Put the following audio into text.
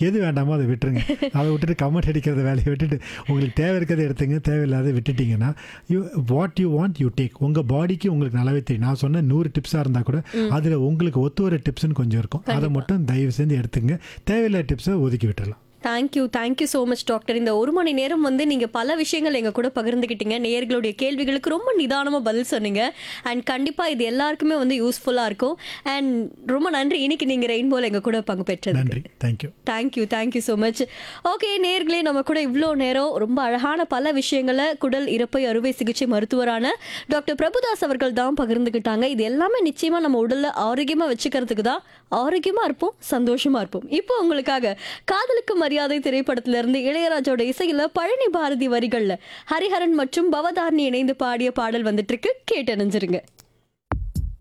எது வேண்டாமோ அதை விட்டுருங்க அதை விட்டுட்டு கமெண்ட் அடிக்கிறத வேலையை விட்டுட்டு உங்களுக்கு தேவை இருக்கிறத எடுத்துங்க தேவையில்லாத விட்டுட்டீங்கன்னா you what you want you take உங்கள் பாடிக்கு உங்களுக்கு நல்லாவே தெரியும் நான் சொன்ன நூறு டிப்ஸாக இருந்தால் கூட அதில் உங்களுக்கு ஒத்து வர டிப்ஸ்னு கொஞ்சம் இருக்கும் அதை மட்டும் தயவு செஞ்சு எடுத்துங்க தேவையில்லாத டிப்ஸை ஒதுக்கி விட்டுறலாம் thank you thank you so much doctor இந்த ஒரு மணி நேரம் வந்து நீங்கள் பல விஷயங்கள் எங்கள் கூட பகிர்ந்துக்கிட்டீங்க நேயர்களுடைய கேள்விகளுக்கு ரொம்ப நிதானமாக பதில் சொன்னீங்க அண்ட் கண்டிப்பாக இது எல்லாருக்குமே வந்து யூஸ்ஃபுல்லாக இருக்கும் அண்ட் ரொம்ப நன்றி இன்னைக்கு நீங்கள் ரெயின்போல் எங்கள் கூட பங்கு பெற்றது நன்றி thank you thank you thank you so much okay நேர்களே நம்ம கூட இவ்வளோ நேரம் ரொம்ப அழகான பல விஷயங்களை குடல் இறப்பை அறுவை சிகிச்சை மருத்துவரான டாக்டர் பிரபுதாஸ் அவர்கள் தான் பகிர்ந்துக்கிட்டாங்க இது எல்லாமே நிச்சயமாக நம்ம உடலை ஆரோக்கியமாக வச்சுக்கிறதுக்கு தான் ஆரோக்கியமாக இருப்போம் சந்தோஷமாக இருப்போம் இப்போ உங்களுக்காக காதலுக்கு மரியாதை திரைப்படத்திலிருந்து இளையராஜோட இசையில் பழனி பாரதி வரிகளில் ஹரிஹரன் மற்றும் பவதாரணி இணைந்து பாடிய பாடல் வந்துட்டு இருக்கு கேட்டு அணிஞ்சிருங்க